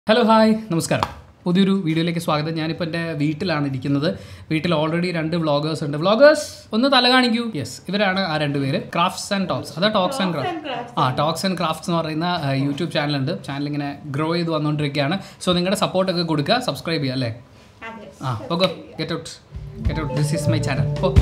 Hello hi നമസ്കാരം പുതിയൊരു വീഡിയോയിലേക്ക് സ്വാഗതം ഞാനിപ്പോൾ എൻ്റെ വീട്ടിലാണ് ഇരിക്കുന്നത് വീട്ടിൽ ഓൾറെഡി രണ്ട് വ്ളോഗേഴ്സ് ഉണ്ട് വ്ളോഗേഴ്സ് ഒന്ന് തല കാണിക്കൂ യെസ് ഇവരാണ് ആ രണ്ട് പേര് ക്രാഫ്റ്റ്സ് ആൻഡ് ടോക്സ് അതാ ടോക്സ് ആൻഡ് ക്രാഫ്റ്റ് ആ ടോക്സ് ആൻഡ് ക്രാഫ്റ്റ്സ് എന്ന് പറയുന്ന യൂട്യൂബ് ചാനലുണ്ട് ചാനൽ ഇങ്ങനെ ഗ്രോ ചെയ്ത് വന്നുകൊണ്ടിരിക്കുകയാണ് സോ നിങ്ങളുടെ സപ്പോർട്ടൊക്കെ കൊടുക്കുക സബ്സ്ക്രൈബ് ചെയ്യുക അല്ലേ ആ okay get out get out this is my channel ഓ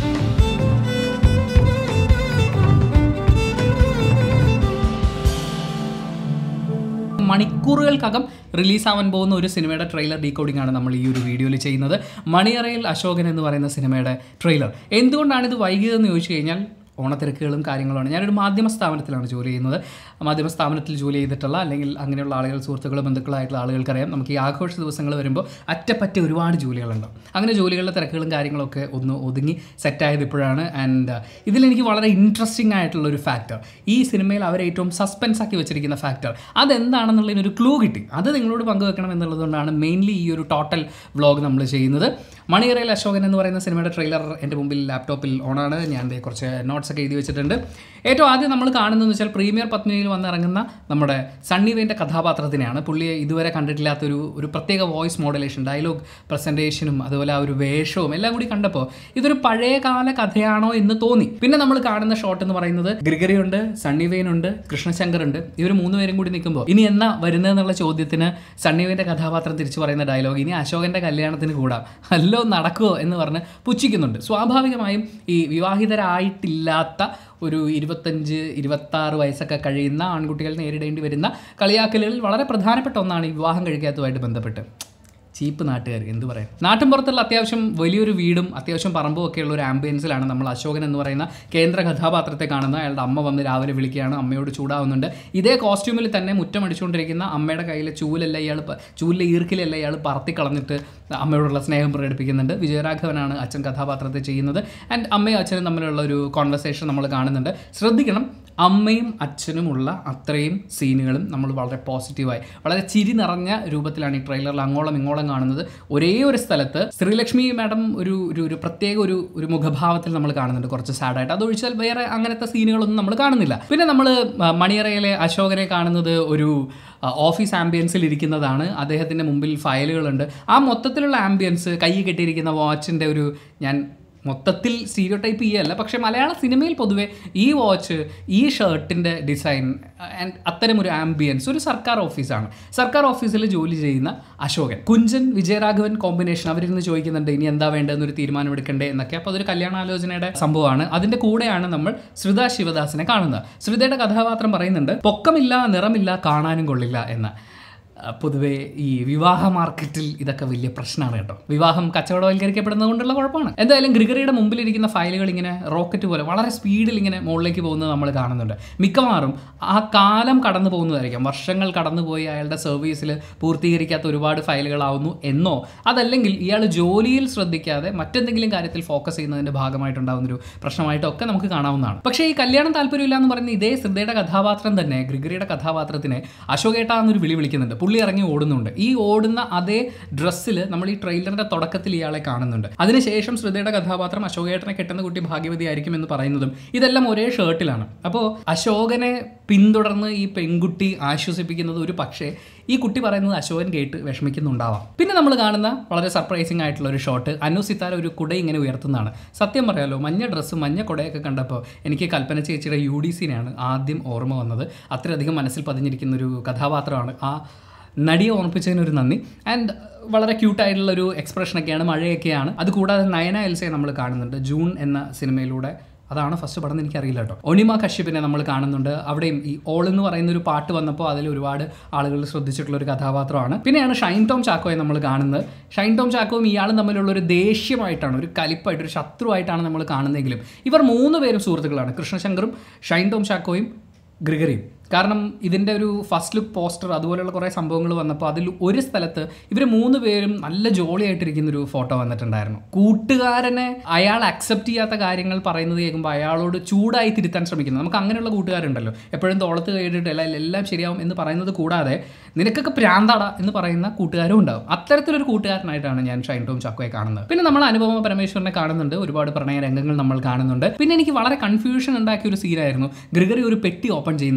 മണിക്കൂറുകൾക്കകം റിലീസാവാൻ പോകുന്ന ഒരു സിനിമയുടെ ട്രെയിലർ ഡീകോഡിംഗ് ആണ് നമ്മൾ ഈ ഒരു വീഡിയോയിൽ ചെയ്യുന്നത് മണിയറയിൽ അശോകൻ എന്ന് പറയുന്ന സിനിമയുടെ ട്രെയിലർ എന്തുകൊണ്ടാണ് ഇത് വൈകിയതെന്ന് ചോദിച്ചു കഴിഞ്ഞാൽ ഓണത്തിരക്കുകളും കാര്യങ്ങളുമാണ് ഞാനൊരു മാധ്യമ സ്ഥാപനത്തിലാണ് ജോലി ചെയ്യുന്നത് മാധ്യമ സ്ഥാപനത്തിൽ ജോലി ചെയ്തിട്ടുള്ള അല്ലെങ്കിൽ അങ്ങനെയുള്ള ആളുകൾ സുഹൃത്തുക്കളും ബന്ധുക്കളായിട്ടുള്ള ആളുകൾക്കറിയാം നമുക്ക് ഈ ആഘോഷ ദിവസങ്ങൾ വരുമ്പോൾ അറ്റപ്പറ്റ ഒരുപാട് ജോലികളുണ്ടാവും അങ്ങനെ ജോലികളുടെ തിരക്കുകളും കാര്യങ്ങളൊക്കെ ഒന്ന് ഒതുങ്ങി സെറ്റായത് ഇപ്പോഴാണ് ആൻഡ് ഇതിലെനിക്ക് വളരെ ഇൻട്രസ്റ്റിംഗ് ആയിട്ടുള്ള ഒരു ഫാക്ടർ ഈ സിനിമയിൽ അവർ ഏറ്റവും സസ്പെൻസ് ആക്കി വെച്ചിരിക്കുന്ന ഫാക്ടർ അതെന്താണെന്നുള്ളതിനൊരു ക്ലൂ കിട്ടി അത് നിങ്ങളോട് പങ്കുവെക്കണം എന്നുള്ളതുകൊണ്ടാണ് മെയിൻലി ഈ ഒരു ടോട്ടൽ വ്ളോഗ് നമ്മൾ ചെയ്യുന്നത് മണിയറയിൽ അശോകൻ എന്ന് പറയുന്ന സിനിമയുടെ ട്രെയിലർ എൻ്റെ മുമ്പിൽ ലാപ്ടോപ്പിൽ ഓണാണ് ഞാൻ ദേ കുറച്ച് നോട്ട്സ് ഒക്കെ എഴുതി വെച്ചിട്ടുണ്ട് ഏറ്റവും ആദ്യം നമ്മൾ കാണുന്നതെന്ന് വെച്ചാൽ പ്രീമിയർ പത്മിനിയിൽ വന്നിറങ്ങുന്ന നമ്മുടെ സണ്ണി വെയിൻ്റെ കഥാപാത്രത്തിനെയാണ് പുള്ളിയെ ഇതുവരെ കണ്ടിട്ടില്ലാത്തൊരു ഒരു പ്രത്യേക വോയിസ് മോഡുലേഷൻ ഡയലോഗ് പ്രസൻറ്റേഷനും അതുപോലെ ആ ഒരു വേഷവും എല്ലാം കൂടി കണ്ടപ്പോൾ ഇതൊരു പഴയകാല കഥയാണോ എന്ന് തോന്നി പിന്നെ നമ്മൾ കാണുന്ന ഷോട്ട് എന്ന് പറയുന്നത് ഗ്രിഗറി ഉണ്ട് സണ്ണി വെയിൻ ഉണ്ട് കൃഷ്ണശങ്കർ ഉണ്ട് ഇവർ മൂന്നുപേരും കൂടി നിൽക്കുമ്പോൾ ഇനി എന്നാ വരുന്നതെന്നുള്ള ചോദ്യത്തിന് സണ്ണി വെയിൻ്റെ കഥാപാത്രം തിരിച്ചു പറയുന്ന ഡയലോഗ് ഇനി അശോകൻ്റെ കല്യാണത്തിന് കൂടാം അല്ലോ നടക്കുമോ എന്ന് പറഞ്ഞ് പുച്ഛിക്കുന്നുണ്ട് സ്വാഭാവികമായും ഈ വിവാഹിതരായിട്ടില്ലാത്ത ഒരു ഇരുപത്തഞ്ച് ഇരുപത്താറ് വയസ്സൊക്കെ കഴിയുന്ന ആൺകുട്ടികൾ നേരിടേണ്ടി വരുന്ന കളിയാക്കലുകളിൽ വളരെ പ്രധാനപ്പെട്ട ഒന്നാണ് ഈ വിവാഹം കഴിക്കാത്തതുമായിട്ട് ബന്ധപ്പെട്ട് ചീപ്പ് നാട്ടുകാർ എന്ത് പറയാം നാട്ടിൻപുറത്തുള്ള അത്യാവശ്യം വലിയൊരു വീടും അത്യാവശ്യം പറമ്പും ഒക്കെയുള്ള ഒരു ആംബിയൻസിലാണ് നമ്മൾ അശോകൻ എന്ന് പറയുന്ന കേന്ദ്ര കഥാപാത്രത്തെ കാണുന്ന അയാളുടെ അമ്മ വന്ന് രാവിലെ വിളിക്കുകയാണ് അമ്മയോട് ചൂടാവുന്നുണ്ട് ഇതേ കോസ്റ്റ്യൂമിൽ തന്നെ മുറ്റം അടിച്ചുകൊണ്ടിരിക്കുന്ന അമ്മയുടെ കയ്യിലെ ചൂലല്ല ഇയാൾ പ- ചൂലിലെ ഈർക്കിലല്ല ഇയാൾ പറത്തി കളഞ്ഞിട്ട് അമ്മയോടുള്ള സ്നേഹം പ്രകടിപ്പിക്കുന്നുണ്ട് വിജയരാഘവനാണ് അച്ഛൻ കഥാപാത്രത്തെ ചെയ്യുന്നത് ആൻഡ് അമ്മയും അച്ഛനും തമ്മിലുള്ള ഒരു കോൺവെർസേഷൻ നമ്മൾ കാണുന്നുണ്ട് ശ്രദ്ധിക്കണം അമ്മയും അച്ഛനുമുള്ള അത്രയും സീനുകളും നമ്മൾ വളരെ പോസിറ്റീവായി വളരെ ചിരി നിറഞ്ഞ രൂപത്തിലാണ് ഈ ട്രെയിലറിൽ അങ്ങോളം ഇങ്ങോളം കാണുന്നത് ഒരേ ഒരു സ്ഥലത്ത് ശ്രീലക്ഷ്മി മാഡം ഒരു ഒരു ഒരു പ്രത്യേക ഒരു ഒരു മുഖഭാവത്തിൽ നമ്മൾ കാണുന്നുണ്ട് കുറച്ച് സാഡായിട്ട് അതൊഴിച്ചാൽ വേറെ അങ്ങനത്തെ സീനുകളൊന്നും നമ്മൾ കാണുന്നില്ല പിന്നെ നമ്മൾ മണിയറയിലെ അശോകനെ കാണുന്നത് ഒരു ആ, ഓഫീസ് ആംബിയൻസിൽ ഇരിക്കുന്നതാണ് അദ്ദേഹത്തിൻ്റെ മുമ്പിൽ ഫയലുകളുണ്ട് ആ മൊത്തത്തിലുള്ള ആംബിയൻസ് കൈ കെട്ടിയിരിക്കുന്ന വാച്ചിൻ്റെ ഒരു ഞാൻ മൊത്തത്തിൽ സ്റ്റീരിയോ ടൈപ്പ് ചെയ്യല്ല പക്ഷേ മലയാള സിനിമയിൽ പൊതുവെ ഈ വാച്ച് ഈ ഷർട്ടിൻ്റെ ഡിസൈൻ ആൻഡ് അത്തരം ഒരു ആംബിയൻസ് ഒരു സർക്കാർ ഓഫീസാണ് സർക്കാർ ഓഫീസിൽ ജോലി ചെയ്യുന്ന അശോകൻ കുഞ്ചൻ വിജയരാഘവൻ കോമ്പിനേഷൻ അവരിന്ന് ചോദിക്കുന്നുണ്ട് ഇനി എന്താ വേണ്ടതെന്നൊരു തീരുമാനം എടുക്കണ്ടേ എന്നൊക്കെ അപ്പോൾ അതൊരു കല്യാണാലോചനയുടെ സംഭവമാണ് അതിൻ്റെ കൂടെയാണ് നമ്മൾ ശ്രുത ശിവദാസിനെ കാണുന്നത് ശ്രുതയുടെ കഥാപാത്രം പറയുന്നുണ്ട് പൊക്കമില്ല നിറമില്ല കാണാനും കൊള്ളില്ല എന്ന് ആ, പൊതുവേ ഈ വിവാഹ മാർക്കറ്റിൽ ഇതൊക്കെ വലിയ പ്രശ്നമാണ് കേട്ടോ വിവാഹം കച്ചവടവൽക്കരിക്കപ്പെടുന്നത് കൊണ്ടുള്ള കുഴപ്പമാണ് എന്തായാലും ഗ്രിഗറിയുടെ മുമ്പിലിരിക്കുന്ന ഫയലുകൾ ഇങ്ങനെ റോക്കറ്റ് പോലെ വളരെ സ്പീഡിൽ ഇങ്ങനെ മുകളിലേക്ക് പോകുന്നത് നമ്മൾ കാണുന്നുണ്ട് മിക്കവാറും ആ കാലം കടന്നു പോകുന്നതായിരിക്കാം വർഷങ്ങൾ കടന്നുപോയി അയാളുടെ സർവീസിൽ പൂർത്തീകരിക്കാത്ത ഒരുപാട് ഫയലുകളാവുന്നു എന്നോ അതല്ലെങ്കിൽ ഇയാൾ ജോലിയിൽ ശ്രദ്ധിക്കാതെ മറ്റെന്തെങ്കിലും കാര്യത്തിൽ ഫോക്കസ് ചെയ്യുന്നതിൻ്റെ ഭാഗമായിട്ടുണ്ടാകുന്ന ഒരു പ്രശ്നമായിട്ടൊക്കെ നമുക്ക് കാണാവുന്നതാണ് പക്ഷേ ഈ കല്യാണം താല്പര്യമില്ല എന്ന് പറയുന്ന ഇതേ ശ്രദ്ധയുടെ കഥാപാത്രം തന്നെ ഗ്രിഗറിയുടെ കഥാപാത്രത്തിനെ അശോകേട്ട എന്നൊരു വിളി വിളിക്കുന്നുണ്ട് പുള്ളി ഇറങ്ങി ഓടുന്നുണ്ട് ഈ ഓടുന്ന അതേ ഡ്രസ്സിൽ നമ്മൾ ഈ ട്രെയിലറിന്റെ തുടക്കത്തിൽ ഇയാളെ കാണുന്നുണ്ട് അതിനുശേഷം ശ്രുതയുടെ കഥാപാത്രം അശോകേട്ടനെ കെട്ടുന്ന കുട്ടി ഭാഗ്യവതി ആയിരിക്കും എന്ന് പറയുന്നതും ഇതെല്ലാം ഒരേ ഷർട്ടിലാണ് അപ്പോൾ അശോകനെ പിന്തുടർന്ന് ഈ പെൺകുട്ടി ആശ്വസിപ്പിക്കുന്നത് ഒരു പക്ഷേ ഈ കുട്ടി പറയുന്നത് അശോകൻ കേട്ട് വിഷമിക്കുന്നുണ്ടാവാം പിന്നെ നമ്മൾ കാണുന്ന വളരെ സർപ്രൈസിംഗ് ആയിട്ടുള്ള ഒരു ഷോട്ട് അനു സിത്താര ഒരു കുട ഇങ്ങനെ ഉയർത്തുന്നതാണ് സത്യം പറയാലോ മഞ്ഞ ഡ്രസ്സ് മഞ്ഞ കുടയൊക്കെ കണ്ടപ്പോൾ എനിക്ക് കൽപ്പന ചേച്ചിയുടെ യു ഡി സിനെയാണ് ആദ്യം ഓർമ്മ വന്നത് അത്രയധികം മനസ്സിൽ പതിഞ്ഞിരിക്കുന്ന ഒരു കഥാപാത്രമാണ് ആ നടിയെ ഓർമ്മിപ്പിച്ചതിനൊരു നന്ദി ആൻഡ് വളരെ ക്യൂട്ടായിട്ടുള്ള ഒരു എക്സ്പ്രഷനൊക്കെയാണ് മഴയൊക്കെയാണ് അതുകൂടാതെ നയന എൽസയെ നമ്മൾ കാണുന്നുണ്ട് ജൂൺ എന്ന സിനിമയിലൂടെ അതാണ് ഫസ്റ്റ് പടം എന്ന് എനിക്കറിയില്ല കേട്ടോ ഒണിമ കശ്യപിനെ നമ്മൾ കാണുന്നുണ്ട് അവിടെയും ഈ ഓൾ എന്ന് പറയുന്ന ഒരു പാട്ട് വന്നപ്പോൾ അതിൽ ഒരുപാട് ആളുകൾ ശ്രദ്ധിച്ചിട്ടുള്ള ഒരു കഥാപാത്രമാണ് പിന്നെയാണ് ഷൈൻ ടോം ചാക്കോയെ നമ്മൾ കാണുന്നത് ഷൈൻ ടോം ചാക്കോയും ഇയാളും തമ്മിലുള്ള ഒരു ദേഷ്യമായിട്ടാണ് ഒരു കലിപ്പായിട്ട് ഒരു ശത്രുവായിട്ടാണ് നമ്മൾ കാണുന്നതെങ്കിലും ഇവർ മൂന്ന് പേരും സുഹൃത്തുക്കളാണ് കൃഷ്ണശങ്കറും ഷൈൻ ടോം ചാക്കോയും ഗ്രിഗറിയും കാരണം ഇതിൻ്റെ ഒരു ഫസ്റ്റ് ലുക്ക് പോസ്റ്റർ അതുപോലെയുള്ള കുറേ സംഭവങ്ങൾ വന്നപ്പോൾ അതിൽ ഒരു സ്ഥലത്ത് ഇവർ മൂന്ന് പേരും നല്ല ജോളിയായിട്ടിരിക്കുന്ന ഒരു ഫോട്ടോ വന്നിട്ടുണ്ടായിരുന്നു കൂട്ടുകാരനെ അയാൾ അക്സെപ്റ്റ് ചെയ്യാത്ത കാര്യങ്ങൾ പറയുന്നത് കേൾക്കുമ്പോൾ അയാളോട് ചൂടായി തിരുത്താൻ ശ്രമിക്കുന്നത് നമുക്ക് അങ്ങനെയുള്ള കൂട്ടുകാരുണ്ടല്ലോ എപ്പോഴും തോളത്ത് കഴിഞ്ഞിട്ട് എല്ലാം എല്ലാം ശരിയാവും എന്ന് പറയുന്നത് കൂടാതെ നിനക്കൊക്കെ പ്രാന്താടാ എന്ന് പറയുന്ന കൂട്ടുകാരും ഉണ്ടാവും അത്തരത്തിലൊരു കൂട്ടുകാരനായിട്ടാണ് ഞാൻ ഷൈൻ ടോം ചാക്കോയെ കാണുന്നത് പിന്നെ നമ്മൾ അനുപമ പരമേശ്വരനെ കാണുന്നുണ്ട് ഒരുപാട് പ്രണയ രംഗങ്ങൾ നമ്മൾ കാണുന്നുണ്ട് പിന്നെ എനിക്ക് വളരെ കൺഫ്യൂഷൻ ഉണ്ടാക്കിയ ഒരു സീനായിരുന്നു ഗ്രിഗറി ഒരു പെട്ടി ഓപ്പൺ ചെയ്യുന്ന സീൻ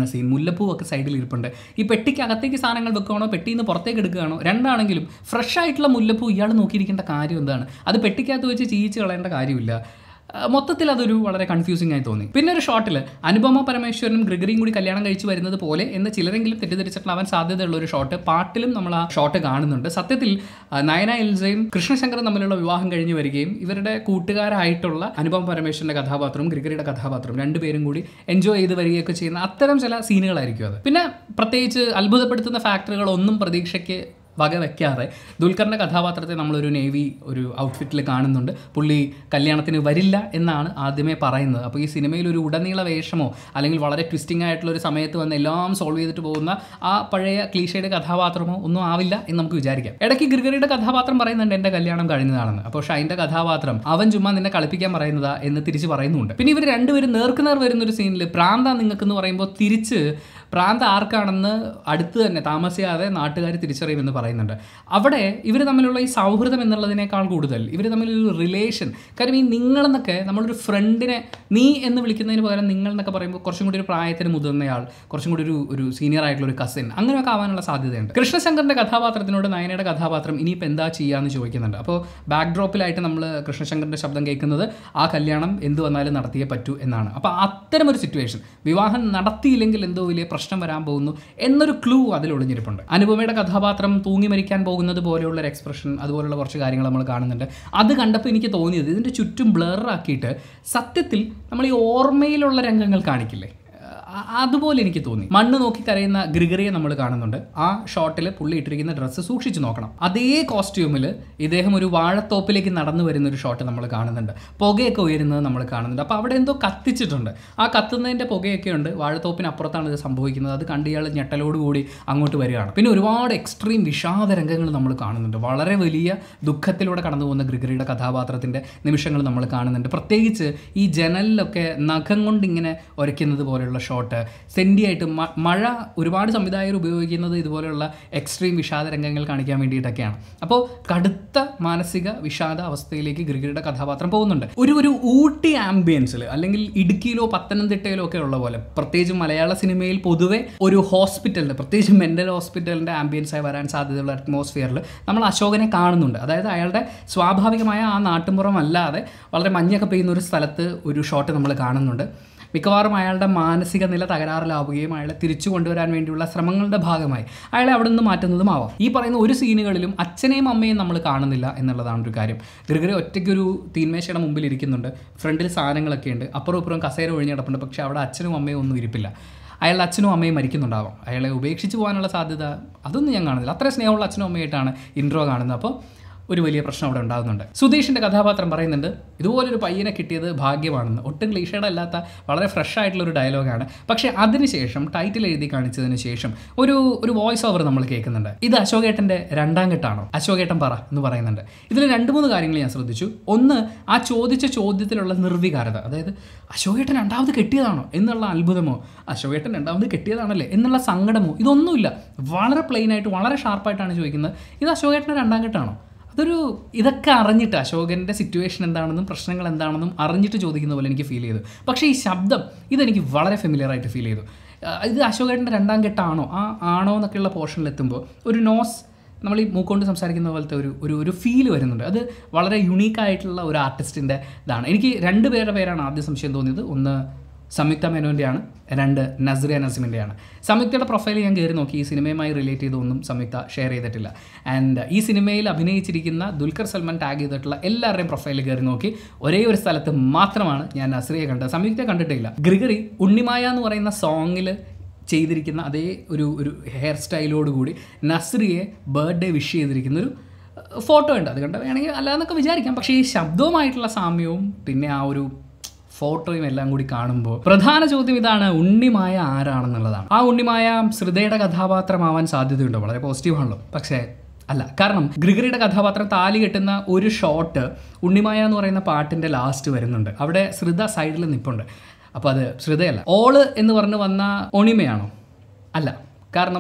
മുല്ലപ്പൂ ഒക്കെ സൈഡിൽ ഇരിപ്പുണ്ട് ഈ പെട്ടിക്ക് അകത്തേക്ക് സാധനങ്ങൾ വെക്കുകയാണോ പെട്ടിയിൽ നിന്ന് പുറത്തേക്ക് എടുക്കുകയാണോ രണ്ടാണെങ്കിലും ഫ്രഷ് ആയിട്ടുള്ള മുല്ലപ്പൂ ഇയാൾ നോക്കിയിരിക്കേണ്ട കാര്യം എന്താണ് അത് പെട്ടിക്കകത്ത് വെച്ച് ചീയിച്ച് കളയേണ്ട കാര്യമില്ല ആ, മൊത്തത്തിൽ അതൊരു വളരെ കൺഫ്യൂസിംഗ് ആയി തോന്നി പിന്നെ ഒരു ഷോട്ടിൽ അനുപമ പരമേശ്വരനും ഗ്രിഗറിയും കൂടി കല്യാണം കഴിച്ച് വരുന്നത് പോലെ എന്ന് ചിലരെങ്കിലും തെറ്റിദ്ധരിച്ചിട്ടുണ്ടാവാൻ സാധ്യതയുള്ള ഒരു ഷോട്ട് പാട്ടിലും നമ്മൾ ആ ഷോട്ട് കാണുന്നുണ്ട് സത്യത്തിൽ ആ, നയന എൽസയും കൃഷ്ണശങ്കറും തമ്മിലുള്ള വിവാഹം കഴിഞ്ഞ് വരികയും ഇവരുടെ കൂട്ടുകാരായിട്ടുള്ള അനുപമ പരമേശ്വരന്റെ കഥാപാത്രവും ഗ്രിഗറിയുടെ കഥാപാത്രവും രണ്ടുപേരും കൂടി എൻജോയ് ചെയ്ത് വരികയൊക്കെ ചെയ്യുന്ന അത്തരം ചില സീനുകളായിരിക്കും അത് പിന്നെ പ്രത്യേകിച്ച് അത്ഭുതപ്പെടുത്തുന്ന ഫാക്ടറുകളൊന്നും പ്രതീക്ഷയ്ക്ക് വക വെക്കാതെ ദുൽഖറിൻ്റെ കഥാപാത്രത്തെ നമ്മളൊരു നേവി ഒരു ഔട്ട്ഫിറ്റിൽ കാണുന്നുണ്ട് പുള്ളി കല്യാണത്തിന് വരില്ല എന്നാണ് ആദ്യമേ പറയുന്നത് അപ്പോൾ ഈ സിനിമയിൽ ഒരു ഉടനീള വേഷമോ അല്ലെങ്കിൽ വളരെ ട്വിസ്റ്റിംഗ് ആയിട്ടുള്ള ഒരു സമയത്ത് വന്ന് എല്ലാം സോൾവ് ചെയ്തിട്ട് പോകുന്ന ആ പഴയ ക്ലീഷയുടെ കഥാപാത്രമോ ഒന്നും ആവില്ല എന്ന് നമുക്ക് വിചാരിക്കാം ഇടയ്ക്ക് ഗിർഗറിയുടെ കഥാപാത്രം പറയുന്നുണ്ട് എൻ്റെ കല്യാണം കഴിഞ്ഞതാണെന്ന് അപ്പോൾ ഷൈൻ്റെ കഥാപാത്രം അവൻ ചുമ്മാ നിന്നെ കളിപ്പിക്കാൻ പറയുന്നതാ എന്ന് തിരിച്ച് പറയുന്നുണ്ട് പിന്നെ ഇവർ രണ്ടുപേരും നേർക്കുനേർ വരുന്ന ഒരു സീനിൽ പ്രാന്ത നിങ്ങൾക്ക് എന്ന് പറയുമ്പോൾ തിരിച്ച് പ്രാന്ത ആർക്കാണെന്ന് അടുത്ത് തന്നെ താമസിയാതെ നാട്ടുകാർ തിരിച്ചറിയുമെന്ന് പറയുന്നുണ്ട് അവിടെ ഇവർ തമ്മിലുള്ള ഈ സൗഹൃദം എന്നുള്ളതിനേക്കാൾ കൂടുതൽ ഇവർ തമ്മിലൊരു റിലേഷൻ കാര്യം ഈ നിങ്ങളെന്നൊക്കെ നമ്മളൊരു ഫ്രണ്ടിനെ നീ എന്ന് വിളിക്കുന്നതിന് പകരം നിങ്ങൾ എന്നൊക്കെ പറയുമ്പോൾ കുറച്ചും കൂടി ഒരു പ്രായത്തിന് മുതിർന്നയാൾ കുറച്ചും കൂടി ഒരു ഒരു സീനിയർ ആയിട്ടുള്ള ഒരു കസിൻ അങ്ങനെയൊക്കെ ആവാനുള്ള സാധ്യതയുണ്ട് കൃഷ്ണശങ്കറിൻ്റെ കഥാപാത്രത്തിനോട് നയനയുടെ കഥാപാത്രം ഇനിയിപ്പോൾ എന്താ ചെയ്യാന്ന് ചോദിക്കുന്നുണ്ട് അപ്പോൾ ബാക്ക് ഡ്രോപ്പിലായിട്ട് നമ്മൾ കൃഷ്ണശങ്കറിൻ്റെ ശബ്ദം കേൾക്കുന്നത് ആ കല്യാണം എന്ത് വന്നാലും നടത്തിയേ പറ്റൂ എന്നാണ് അപ്പോൾ അത്തരം ഒരു സിറ്റുവേഷൻ വിവാഹം നടത്തിയില്ലെങ്കിൽ എന്തോ വലിയ പ്രശ്നം വരാൻ പോകുന്നു എന്നൊരു ക്ലൂ അതിൽ ഒളിഞ്ഞിരിപ്പുണ്ട് അനുപമയുടെ കഥാപാത്രം തൂങ്ങി മരിക്കാൻ പോകുന്നത് പോലെയുള്ള ഒരു എക്സ്പ്രഷൻ അതുപോലുള്ള കുറച്ച് കാര്യങ്ങൾ നമ്മൾ കാണുന്നുണ്ട് അത് കണ്ടപ്പോൾ എനിക്ക് തോന്നിയത് ഇതിൻ്റെ ചുറ്റും ബ്ലറാക്കിയിട്ട് സത്യത്തിൽ നമ്മൾ ഈ ഓർമ്മയിലുള്ള രംഗങ്ങൾ കാണിക്കില്ലേ അ- അതുപോലെ എനിക്ക് തോന്നി മണ്ണ് നോക്കി കരയുന്ന ഗ്രിഗറിയെ നമ്മൾ കാണുന്നുണ്ട് ആ ഷോട്ടിൽ പുള്ളി ഇട്ടിരിക്കുന്ന ഡ്രസ്സ് സൂക്ഷിച്ച് നോക്കണം അതേ കോസ്റ്റ്യൂമിൽ ഇദ്ദേഹം ഒരു വാഴത്തോപ്പിലേക്ക് നടന്നു വരുന്ന ഒരു ഷോട്ട് നമ്മൾ കാണുന്നുണ്ട് പുകയൊക്കെ ഉയരുന്നത് നമ്മൾ കാണുന്നുണ്ട് അപ്പോൾ അവിടെ എന്തോ കത്തിച്ചിട്ടുണ്ട് ആ കത്തുന്നതിൻ്റെ പുകയൊക്കെ ഉണ്ട് വാഴത്തോപ്പിന് അപ്പുറത്താണ് ഇത് സംഭവിക്കുന്നത് അത് കണ്ട് ഇയാൾ ഞെട്ടലോടുകൂടി അങ്ങോട്ട് വരികയാണ് പിന്നെ ഒരുപാട് എക്സ്ട്രീം വിഷാദ രംഗങ്ങൾ നമ്മൾ കാണുന്നുണ്ട് വളരെ വലിയ ദുഃഖത്തിലൂടെ കടന്നു പോകുന്ന ഗ്രിഗറിയുടെ കഥാപാത്രത്തിൻ്റെ നിമിഷങ്ങൾ നമ്മൾ കാണുന്നുണ്ട് പ്രത്യേകിച്ച് ഈ ജനലിലൊക്കെ നഖം കൊണ്ട് ഇങ്ങനെ ഉരയ്ക്കുന്നത് പോലെയുള്ള ഷോട്ട് സെൻഡി ആയിട്ട് മ- മഴ ഒരുപാട് സംവിധായകർ ഉപയോഗിക്കുന്നത് ഇതുപോലെയുള്ള എക്സ്ട്രീം വിഷാദ രംഗങ്ങൾ കാണിക്കാൻ വേണ്ടിയിട്ടൊക്കെയാണ് അപ്പോൾ കടുത്ത മാനസിക വിഷാദ അവസ്ഥയിലേക്ക് ഗ്രിഗറിയുടെ കഥാപാത്രം പോകുന്നുണ്ട് ഒരു ഒരു ഊട്ടി ആംബിയൻസിൽ അല്ലെങ്കിൽ ഇടുക്കിയിലോ പത്തനംതിട്ടയിലോ ഒക്കെ ഉള്ള പോലെ പ്രത്യേകിച്ച് മലയാള സിനിമയിൽ പൊതുവെ ഒരു ഹോസ്പിറ്റലിൻ്റെ പ്രത്യേകിച്ച് മെൻ്റൽ ഹോസ്പിറ്റലിൻ്റെ ആംബിയൻസായി വരാൻ സാധ്യതയുള്ള അറ്റ്മോസ്ഫിയറിൽ നമ്മൾ അശോകനെ കാണുന്നുണ്ട് അതായത് അയാളുടെ സ്വാഭാവികമായ ആ നാട്ടുമ്പുറം അല്ലാതെ വളരെ മഞ്ഞൊക്കെ പെയ്യുന്ന ഒരു സ്ഥലത്ത് ഒരു ഷോട്ട് നമ്മൾ കാണുന്നുണ്ട് മിക്കവാറും അയാളുടെ മാനസിക നില തകരാറിലാവുകയും അയാളെ തിരിച്ചു കൊണ്ടുവരാൻ വേണ്ടിയുള്ള ശ്രമങ്ങളുടെ ഭാഗമായി അയാളെ അവിടെ നിന്ന് മാറ്റുന്നതും ആവാം ഈ പറയുന്ന ഒരു സീനുകളിലും അച്ഛനെയും അമ്മയും നമ്മൾ കാണുന്നില്ല എന്നുള്ളതാണ് ഒരു കാര്യം ഗ്രിഗറി ഒറ്റയ്ക്കൊരു തീന്മേശയുടെ മുമ്പിൽ ഇരിക്കുന്നുണ്ട് ഫ്രണ്ടിൽ സാധനങ്ങളൊക്കെ ഉണ്ട് അപ്പുറം ഇപ്പുറം കസേര ഒഴിഞ്ഞ് കിടപ്പുണ്ട് പക്ഷേ അവിടെ അച്ഛനും അമ്മയും ഒന്നും ഇരിപ്പില്ല അയാളുടെ അച്ഛനും അമ്മയും മരിക്കുന്നുണ്ടാവാം അയാളെ ഉപേക്ഷിച്ച് പോകാനുള്ള സാധ്യത അതൊന്നും ഞാൻ കാണുന്നില്ല അത്ര സ്നേഹമുള്ള അച്ഛനും അമ്മയായിട്ടാണ് ഇൻട്രോ കാണുന്നത് അപ്പോൾ ഒരു വലിയ പ്രശ്നം അവിടെ ഉണ്ടാകുന്നുണ്ട് സുധീഷിൻ്റെ കഥാപാത്രം പറയുന്നുണ്ട് ഇതുപോലൊരു പയ്യനെ കിട്ടിയത് ഭാഗ്യമാണെന്ന് ഒട്ടും ക്ലീഷയുടെ അല്ലാത്ത വളരെ ഫ്രഷ് ആയിട്ടുള്ള ഒരു ഡയലോഗാണ് പക്ഷേ അതിനുശേഷം ടൈറ്റിൽ എഴുതി കാണിച്ചതിന് ശേഷം ഒരു ഒരു വോയിസ് ഓവർ നമ്മൾ കേൾക്കുന്നുണ്ട് ഇത് അശോകേട്ടൻ്റെ രണ്ടാം കെട്ടാണോ അശോകേട്ടൻ പറ എന്ന് പറയുന്നുണ്ട് ഇതിൽ രണ്ട് മൂന്ന് കാര്യങ്ങൾ ഞാൻ ശ്രദ്ധിച്ചു ഒന്ന് ആ ചോദിച്ച ചോദ്യത്തിലുള്ള നിർവികാരത അതായത് അശോകേട്ടൻ രണ്ടാമത് കെട്ടിയതാണോ എന്നുള്ള അത്ഭുതമോ അശോകേട്ടൻ രണ്ടാമത് കെട്ടിയതാണല്ലേ എന്നുള്ള സങ്കടമോ ഇതൊന്നുമില്ല വളരെ പ്ലെയിൻ ആയിട്ട് വളരെ ഷാർപ്പായിട്ടാണ് ചോദിക്കുന്നത് ഇത് അശോകേട്ടൻ്റെ രണ്ടാം കെട്ടാണോ അതൊരു ഇതൊക്കെ അറിഞ്ഞിട്ട് അശോകൻ്റെ സിറ്റുവേഷൻ എന്താണെന്നും പ്രശ്നങ്ങൾ എന്താണെന്നും അറിഞ്ഞിട്ട് ചോദിക്കുന്ന പോലെ എനിക്ക് ഫീൽ ചെയ്തു പക്ഷേ ഈ ശബ്ദം ഇതെനിക്ക് വളരെ ഫെമിലിയർ ആയിട്ട് ഫീൽ ചെയ്തു ആ, ഇത് അശോകേട്ടൻ്റെ രണ്ടാം കെട്ടാണോ ആ ആണോ എന്നൊക്കെയുള്ള പോർഷനിൽ എത്തുമ്പോൾ ഒരു നോസ് നമ്മൾ ഈ മൂക്കൊണ്ട് സംസാരിക്കുന്ന പോലത്തെ ഒരു ഒരു ഒരു ഫീൽ വരുന്നുണ്ട് അത് വളരെ യുണീക്കായിട്ടുള്ള ഒരു ആർട്ടിസ്റ്റിൻ്റെ ഇതാണ് എനിക്ക് രണ്ട് പേരുടെ പേരാണ് ആദ്യം സംശയം തോന്നിയത് ഒന്ന് സംയുക്ത മേനോൻ്റെയാണ് രണ്ട് നസ്രിയ നസീമിൻ്റെയാണ് സംയുക്തയുടെ പ്രൊഫൈൽ ഞാൻ കയറി നോക്കി ഈ സിനിമയുമായി റിലേറ്റ് ചെയ്തൊന്നും സംയുക്ത ഷെയർ ചെയ്തിട്ടില്ല ആൻഡ് ഈ സിനിമയിൽ അഭിനയിച്ചിരിക്കുന്ന ദുൽഖർ സൽമാൻ ടാഗ് ചെയ്തിട്ടുള്ള എല്ലാവരുടെയും പ്രൊഫൈൽ കയറി നോക്കി ഒരേ ഒരു സ്ഥലത്ത് മാത്രമാണ് ഞാൻ നസ്രിയെ കണ്ടത് സംയുക്ത കണ്ടിട്ടില്ല ഗ്രിഗറി ഉണ്ണിമായ എന്ന് പറയുന്ന സോങ്ങിൽ ചെയ്തിരിക്കുന്ന അതേ ഒരു ഒരു ഹെയർ സ്റ്റൈലോടുകൂടി നസ്രിയെ ബർത്ത്ഡേ വിഷ് ചെയ്തിരിക്കുന്ന ഒരു ഫോട്ടോ ഉണ്ട് അത് കണ്ട വേണമെങ്കിൽ അല്ലാന്നൊക്കെ വിചാരിക്കാം പക്ഷേ ഈ ശബ്ദവുമായിട്ടുള്ള സാമ്യവും പിന്നെ ആ ഒരു ഫോട്ടോയും എല്ലാം കൂടി കാണുമ്പോൾ പ്രധാന ചോദ്യം ഇതാണ് ഉണ്ണിമായ ആരാണെന്നുള്ളതാണ് ആ ഉണ്ണിമായ ശ്രുതയുടെ കഥാപാത്രമാവാൻ സാധ്യതയുണ്ടോ വളരെ പോസിറ്റീവാണല്ലോ പക്ഷേ അല്ല കാരണം ഗ്രിഗറിയുടെ കഥാപാത്രം താലി കെട്ടുന്ന ഒരു ഷോട്ട് ഉണ്ണിമായ എന്ന് പറയുന്ന പാട്ടിൻ്റെ ലാസ്റ്റ് വരുന്നുണ്ട് അവിടെ ശ്രുത സൈഡിൽ നിൽപ്പുണ്ട് അപ്പോൾ അത് ശ്രുതയല്ല ഓള് എന്ന് പറഞ്ഞ് വന്ന ഒണിമയാണോ അല്ല കാരണം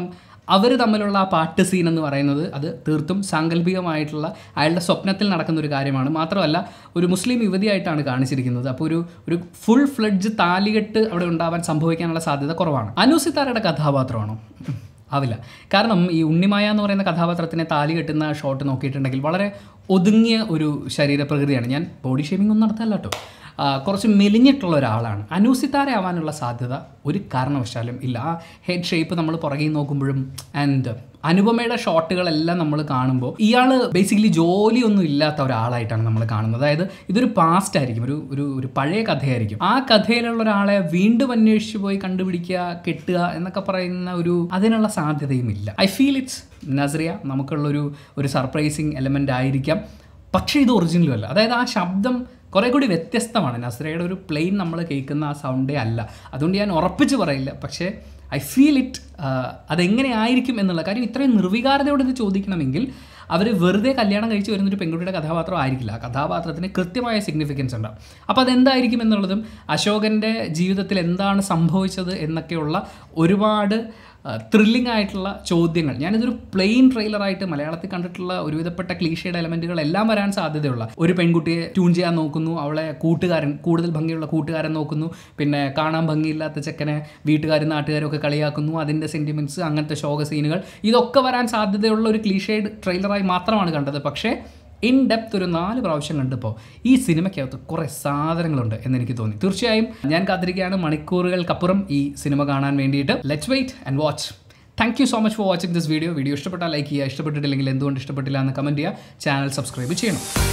അവർ തമ്മിലുള്ള ആ പാട്ട് സീൻ എന്ന് പറയുന്നത് അത് തീർത്തും സാങ്കല്പികമായിട്ടുള്ള അയാളുടെ സ്വപ്നത്തിൽ നടക്കുന്ന ഒരു കാര്യമാണ് മാത്രമല്ല ഒരു മുസ്ലിം യുവതിയായിട്ടാണ് കാണിച്ചിരിക്കുന്നത് അപ്പോൾ ഒരു ഒരു ഫുൾ ഫ്ലഡ്ജ് താലികെട്ട് അവിടെ ഉണ്ടാവാൻ സംഭവിക്കാനുള്ള സാധ്യത കുറവാണ് അനുസിത്താരയുടെ കഥാപാത്രമാണോ ഉം. ആവില്ല കാരണം ഈ ഉണ്ണിമായ എന്ന് പറയുന്ന കഥാപാത്രത്തിനെ താലി കെട്ടുന്ന ഷോട്ട് നോക്കിയിട്ടുണ്ടെങ്കിൽ വളരെ ഒതുങ്ങിയ ഒരു ശരീരപ്രകൃതിയാണ് ഞാൻ ബോഡി ഷേമിംഗ് ഒന്നും നടത്തല്ല കേട്ടോ ആ, കുറച്ച് മെലിഞ്ഞിട്ടുള്ള ഒരാളാണ് അനൂസിത്താരെ ആവാനുള്ള സാധ്യത ഒരു കാരണവശാലും ഇല്ല ആ ഹെഡ് ഷേപ്പ് നമ്മൾ പുറകെ നോക്കുമ്പോഴും ആൻഡ് അനുപമയുടെ ഷോട്ടുകളെല്ലാം നമ്മൾ കാണുമ്പോൾ ഇയാൾ ബേസിക്കലി ജോലിയൊന്നും ഇല്ലാത്ത ഒരാളായിട്ടാണ് നമ്മൾ കാണുന്നത് അതായത് ഇതൊരു പാസ്റ്റ് ആയിരിക്കും ഒരു ഒരു ഒരു പഴയ കഥയായിരിക്കും ആ കഥയിലുള്ള ഒരാളെ വീണ്ടും അന്വേഷിച്ച് പോയി കണ്ടുപിടിക്കുക കെട്ടുക എന്നൊക്കെ പറയുന്ന ഒരു അതിനുള്ള സാധ്യതയും ഇല്ല ഐ ഫീൽ ഇറ്റ്സ് നസ്രിയ നമുക്കുള്ളൊരു ഒരു സർപ്രൈസിങ് എലമെൻ്റ് ആയിരിക്കാം പക്ഷേ ഇത് ഒറിജിനലും അല്ല അതായത് ആ ശബ്ദം കുറേ കൂടി വ്യത്യസ്തമാണ് നസ്രയുടെ ഒരു പ്ലെയിൻ നമ്മൾ കേൾക്കുന്ന ആ സൗണ്ടേ അല്ല അതുകൊണ്ട് ഞാൻ ഉറപ്പിച്ച് പറയില്ല പക്ഷേ ഐ ഫീൽ ഇറ്റ് അതെങ്ങനെ ആയിരിക്കും എന്നുള്ള കാര്യം ഇത്രയും നിർവികാരതയോട് ഇത് ചോദിക്കണമെങ്കിൽ അവർ വെറുതെ കല്യാണം കഴിച്ച് വരുന്നൊരു പെൺകുട്ടിയുടെ കഥാപാത്രം ആയിരിക്കില്ല ആ കഥാപാത്രത്തിന് കൃത്യമായ സിഗ്നിഫിക്കൻസ് ഉണ്ടാവും അപ്പോൾ അതെന്തായിരിക്കും എന്നുള്ളതും അശോകൻ്റെ ജീവിതത്തിൽ എന്താണ് സംഭവിച്ചത് എന്നൊക്കെയുള്ള ഒരുപാട് ത്രില്ലിംഗ് ആയിട്ടുള്ള ചോദ്യങ്ങൾ ഞാനിതൊരു പ്ലെയിൻ ട്രെയിലറായിട്ട് മലയാളത്തിൽ കണ്ടിട്ടുള്ള ഒരുവിധപ്പെട്ട ക്ലീഷയുടെ എലമെന്റുകൾ എല്ലാം വരാൻ സാധ്യതയുള്ള ഒരു പെൺകുട്ടിയെ ട്യൂൺ ചെയ്യാൻ നോക്കുന്നു അവളെ കൂട്ടുകാരൻ കൂടുതൽ ഭംഗിയുള്ള കൂട്ടുകാരൻ നോക്കുന്നു പിന്നെ കാണാൻ ഭംഗിയില്ലാത്ത ചെക്കനെ വീട്ടുകാരും നാട്ടുകാരും ഒക്കെ കളിയാക്കുന്നു അതിൻ്റെ സെൻറ്റിമെൻറ്റ്സ് അങ്ങനത്തെ ശോക സീനുകൾ ഇതൊക്കെ വരാൻ സാധ്യതയുള്ള ഒരു ക്ലീഷേഡ് ട്രെയിലറായി മാത്രമാണ് കണ്ടത് പക്ഷേ ഇൻ ഡെപ്ത് ഒരു നാല് പ്രാവശ്യം കണ്ടപ്പോൾ ഈ സിനിമയ്ക്കകത്ത് കുറേ സാധനങ്ങളുണ്ട് എന്ന് എനിക്ക് തോന്നി തീർച്ചയായും ഞാൻ കാത്തിരിക്കുകയാണ് മണിക്കൂറുകൾക്കപ്പുറം ഈ സിനിമ കാണാൻ വേണ്ടിയിട്ട് let's wait and watch thank you so much for watching this video video ഇഷ്ടപ്പെട്ടാൽ ലൈക്ക് ചെയ്യുക ഇഷ്ടപ്പെട്ടിട്ടില്ലെങ്കിൽ എന്തുകൊണ്ട് ഇഷ്ടപ്പെട്ടില്ല എന്ന് കമൻറ്റ് ചെയ്യുക ചാനൽ സബ്സ്ക്രൈബ് ചെയ്യണം